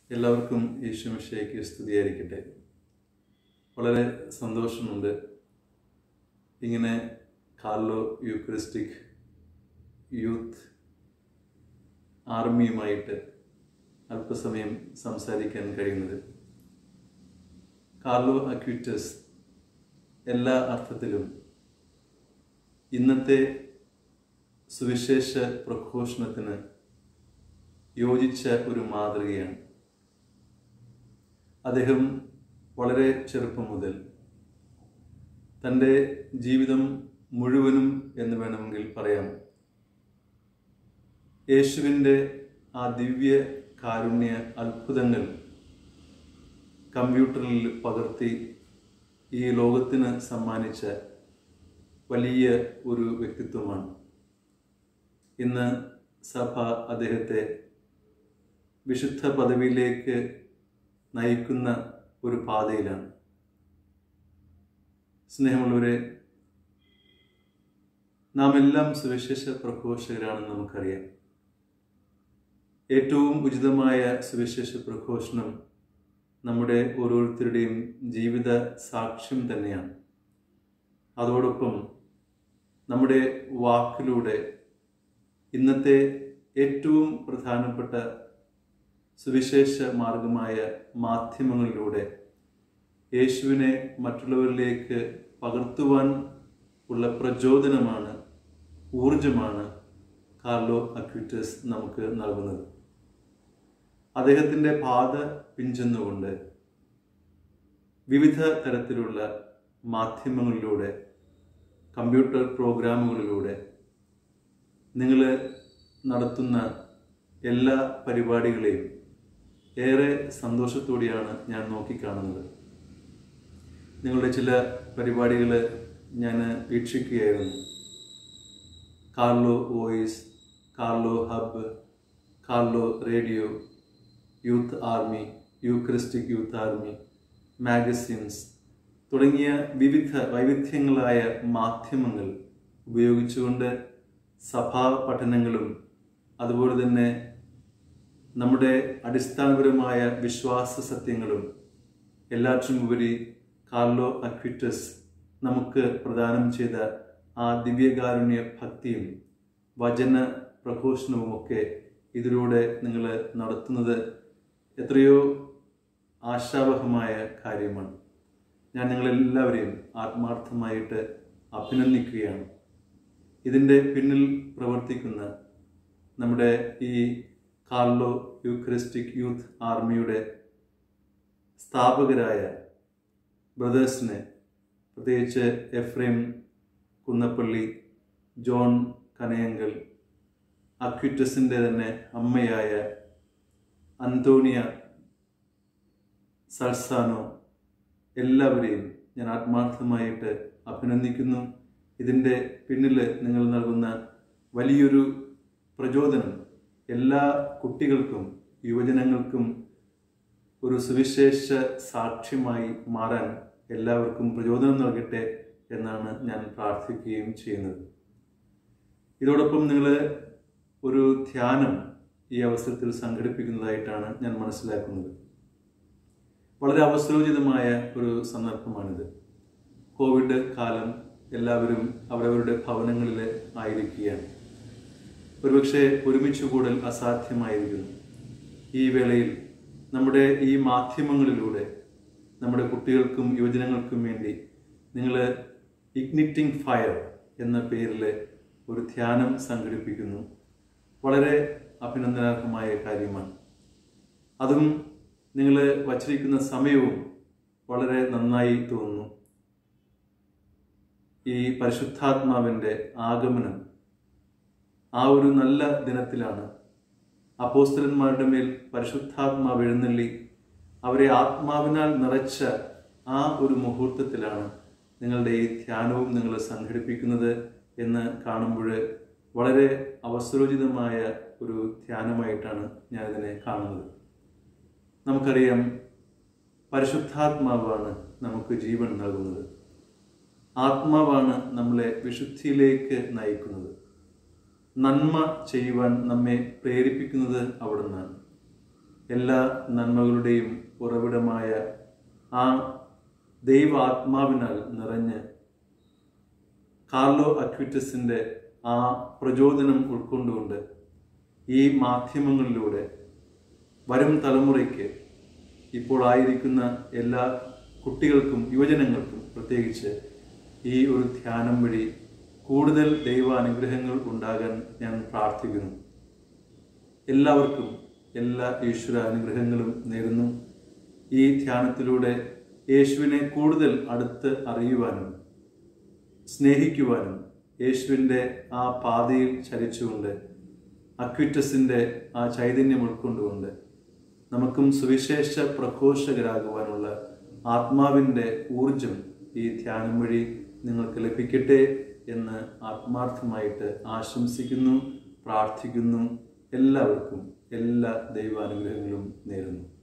എല്ലാവർക്കും യേശുമിഷയ്ക്ക് സ്തുതിയായിരിക്കട്ടെ വളരെ സന്തോഷമുണ്ട് ഇങ്ങനെ കാർലോ യൂക്രിസ്റ്റിക് യൂത്ത് ആർമിയുമായിട്ട് അല്പസമയം സംസാരിക്കാൻ കഴിയുന്നത് കാർലോ അക്യൂറ്റസ് എല്ലാ അർത്ഥത്തിലും ഇന്നത്തെ സുവിശേഷ പ്രഘോഷണത്തിന് യോജിച്ച ഒരു മാതൃകയാണ് അദ്ദേഹം വളരെ ചെറുപ്പം മുതൽ തൻ്റെ ജീവിതം മുഴുവനും എന്ന് വേണമെങ്കിൽ പറയാം യേശുവിൻ്റെ ആ ദിവ്യ കാരുണ്യ അത്ഭുതങ്ങൾ കമ്പ്യൂട്ടറിൽ പകർത്തി ഈ ലോകത്തിന് സമ്മാനിച്ച വലിയ ഒരു വ്യക്തിത്വമാണ് ഇന്ന് സഭ അദ്ദേഹത്തെ വിശുദ്ധ പദവിയിലേക്ക് നയിക്കുന്ന ഒരു പാതയിലാണ് സ്നേഹമുള്ളവരെ നാം എല്ലാം സുവിശേഷ പ്രഘോഷകരാണെന്ന് നമുക്കറിയാം ഏറ്റവും ഉചിതമായ സുവിശേഷ പ്രഘോഷണം നമ്മുടെ ഓരോരുത്തരുടെയും ജീവിത സാക്ഷ്യം തന്നെയാണ് അതോടൊപ്പം നമ്മുടെ വാക്കിലൂടെ ഇന്നത്തെ ഏറ്റവും പ്രധാനപ്പെട്ട സുവിശേഷ മാർഗമായ മാധ്യമങ്ങളിലൂടെ യേശുവിനെ മറ്റുള്ളവരിലേക്ക് പകർത്തുവാൻ ഉള്ള പ്രചോദനമാണ് ഊർജമാണ് കാർലോ അക്വിറ്റസ് നമുക്ക് നൽകുന്നത് അദ്ദേഹത്തിൻ്റെ പാത പിഞ്ചെന്നുകൊണ്ട് വിവിധ തരത്തിലുള്ള മാധ്യമങ്ങളിലൂടെ കമ്പ്യൂട്ടർ പ്രോഗ്രാമുകളിലൂടെ നിങ്ങൾ നടത്തുന്ന എല്ലാ പരിപാടികളെയും ഏറെ സന്തോഷത്തോടെയാണ് ഞാൻ നോക്കിക്കാണുന്നത് നിങ്ങളുടെ ചില പരിപാടികൾ ഞാൻ വീക്ഷിക്കുകയായിരുന്നു Carlo voice Carlo hub Carlo radio youth army Eucharistic youth army magazines തുടങ്ങിയ വിവിധ വൈവിധ്യങ്ങളായ മാധ്യമങ്ങൾ ഉപയോഗിച്ചുകൊണ്ട് സഭാ പഠനങ്ങളും അതുപോലെ തന്നെ നമ്മുടെ അടിസ്ഥാനപരമായ വിശ്വാസ സത്യങ്ങളും എല്ലാറ്റിനും ഉപരി കാർലോ അക്വിറ്റസ് നമുക്ക് പ്രദാനം ചെയ്ത ആ ദിവ്യകാരുണ്യ ഭക്തിയും വചന പ്രഘോഷണവും ഒക്കെ ഇതിലൂടെ നിങ്ങൾ നടത്തുന്നത് എത്രയോ ആശാവഹമായ കാര്യമാണ് ഞാൻ നിങ്ങളെല്ലാവരെയും ആത്മാർത്ഥമായിട്ട് അഭിനന്ദിക്കുകയാണ് ഇതിൻ്റെ പിന്നിൽ പ്രവർത്തിക്കുന്ന നമ്മുടെ ഈ കാർലോ യൂക്രിസ്റ്റിക് യൂത്ത് ആർമിയുടെ സ്ഥാപകരായ ബ്രദേഴ്സിനെ പ്രത്യേകിച്ച് എഫ്രേം കുന്നപ്പള്ളി ജോൺ കനയങ്കൽ അക്വിറ്റസിൻ്റെ തന്നെ അമ്മയായ അന്തോണിയ സൽസാനോ എല്ലാവരെയും ഞാൻ ആത്മാർത്ഥമായിട്ട് അഭിനന്ദിക്കുന്നു ഇതിൻ്റെ പിന്നിൽ നിങ്ങൾ നൽകുന്ന വലിയൊരു പ്രചോദനം എല്ലാ കുട്ടികൾക്കും യുവജനങ്ങൾക്കും ഒരു സുവിശേഷ സാക്ഷ്യമായി മാറാൻ എല്ലാവർക്കും പ്രചോദനം നൽകട്ടെ എന്നാണ് ഞാൻ പ്രാർത്ഥിക്കുകയും ചെയ്യുന്നത് ഇതോടൊപ്പം നിങ്ങൾ ഒരു ധ്യാനം ഈ അവസരത്തിൽ സംഘടിപ്പിക്കുന്നതായിട്ടാണ് ഞാൻ മനസ്സിലാക്കുന്നത് വളരെ അവസരോചിതമായ ഒരു സന്ദർഭമാണിത് കോവിഡ് കാലം എല്ലാവരും അവരവരുടെ ഭവനങ്ങളിൽ ആയിരിക്കുകയാണ് ഒരുപക്ഷെ ഒരുമിച്ച് കൂടൽ അസാധ്യമായിരിക്കുന്നു ഈ വേളയിൽ നമ്മുടെ ഈ മാധ്യമങ്ങളിലൂടെ നമ്മുടെ കുട്ടികൾക്കും യുവജനങ്ങൾക്കും വേണ്ടി നിങ്ങൾ ഇഗ്നിറ്റിംഗ് ഫയർ എന്ന പേരിൽ ഒരു ധ്യാനം സംഘടിപ്പിക്കുന്നു വളരെ അഭിനന്ദനാർഹമായ കാര്യമാണ് അതും നിങ്ങൾ വച്ചിരിക്കുന്ന സമയവും വളരെ നന്നായി തോന്നുന്നു ഈ പരിശുദ്ധാത്മാവിൻ്റെ ആഗമനം ആ ഒരു നല്ല ദിനത്തിലാണ് അപ്പോസ്തലന്മാരുടെ മേൽ പരിശുദ്ധാത്മാവ് എഴുന്നള്ളി അവരെ ആത്മാവിനാൽ നിറച്ച ആ ഒരു മുഹൂർത്തത്തിലാണ് നിങ്ങളുടെ ഈ ധ്യാനവും നിങ്ങൾ സംഘടിപ്പിക്കുന്നത് എന്ന് കാണുമ്പോൾ വളരെ അവസരോചിതമായ ഒരു ധ്യാനമായിട്ടാണ് ഞാനിതിനെ കാണുന്നത് നമുക്കറിയാം പരിശുദ്ധാത്മാവാണ് നമുക്ക് ജീവൻ നൽകുന്നത് ആത്മാവാണ് നമ്മളെ വിശുദ്ധിയിലേക്ക് നയിക്കുന്നത് നന്മ ചെയ്യുവാൻ നമ്മെ പ്രേരിപ്പിക്കുന്നത് അവിടുന്നാണ് എല്ലാ നന്മകളുടെയും ഉറവിടമായ ആ ദൈവാത്മാവിനാൽ നിറഞ്ഞ് കാർലോ അക്വിറ്റസിൻ്റെ ആ പ്രചോദനം ഉൾക്കൊണ്ടുകൊണ്ട് ഈ മാധ്യമങ്ങളിലൂടെ വരും തലമുറയ്ക്ക് ഇപ്പോൾ ആയിരിക്കുന്ന എല്ലാ കുട്ടികൾക്കും യുവജനങ്ങൾക്കും പ്രത്യേകിച്ച് ഈ ഒരു ധ്യാനം വഴി കൂടുതൽ ദൈവാനുഗ്രഹങ്ങൾ ഉണ്ടാകാൻ ഞാൻ പ്രാർത്ഥിക്കുന്നു എല്ലാവർക്കും എല്ലാ ഈശ്വര അനുഗ്രഹങ്ങളും നേരുന്നു ഈ ധ്യാനത്തിലൂടെ യേശുവിനെ കൂടുതൽ അടുത്ത് അറിയുവാനും സ്നേഹിക്കുവാനും യേശുവിൻ്റെ ആ പാതയിൽ ചലിച്ചുകൊണ്ട് അക്വിറ്റസിൻ്റെ ആ ചൈതന്യം ഉൾക്കൊണ്ടുകൊണ്ട് നമുക്കും സുവിശേഷ പ്രഘോഷകരാകുവാനുള്ള ആത്മാവിൻ്റെ ഊർജം ഈ ധ്യാനം വഴി നിങ്ങൾക്ക് ലഭിക്കട്ടെ എന്ന് ആത്മാർത്ഥമായിട്ട് ആശംസിക്കുന്നു പ്രാർത്ഥിക്കുന്നു എല്ലാവർക്കും എല്ലാ ദൈവാനുഗ്രഹങ്ങളും നേരുന്നു